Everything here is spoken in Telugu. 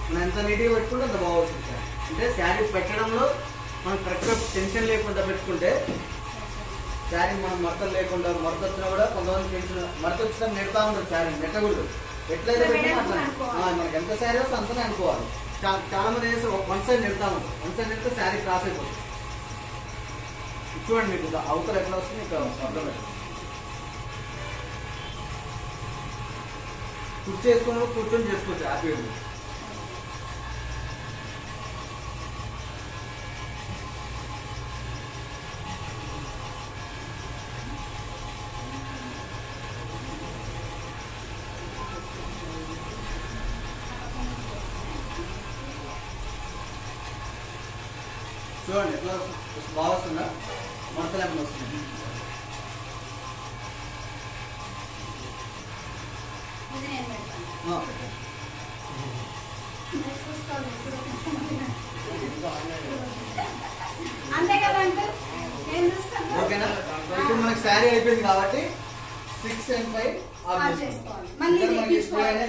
మనం ఎంత నీట్గా పెట్టుకుంటే అంత బాగా వస్తుంది సార్ అంటే శారీ పెట్టడంలో మనం కరెక్ట్గా టెన్షన్ లేకుండా పెట్టుకుంటే శారీ మనం మడతలు లేకుండా మడత వచ్చినా కూడా కొంతమంది టెన్షన్ మడత వచ్చినా నెడతా ఉంటుంది శారీ నెట్టకూడదు ఎట్లయితే పెట్టినా అట్లా ఆ, మనకి ఎంత శారీ వస్తే అంతనే అనుకోవాలి చా- చాలా మంది చేస్తే వన్ సైడ్ నెడతా ఉంటారు వన్ సైడ్ నెడితే శారీ క్రాస్ అయిపోతుంది ఇది చూడండి మీకు ఇది అవతల ఎట్లా వస్తుంది ఇక్కడ అర్థం కుర్చీ చేసుకుని కూర్చొని చేసుకోవచ్చు హ్యాపీగా చూడండి ఎట్లా వస్తుంది బాగా వస్తుందా మడత లేకుండా వస్తుంది ఇది నేను పెడతాను ఆ, పెట్టండి. మీరు చూసుకోవాలి ఇప్పుడు. అంతే కదా అంకుల్ నేను చూస్తాను ఓకేనా ఇప్పుడు మనకి శారీ అయిపోయింది కాబట్టి six and five off off చేసుకోవాలి చేసుకోవాలి. మళ్ళీ ఇక్కడ మనకి తెప్పించుకోవాలి. display అనేది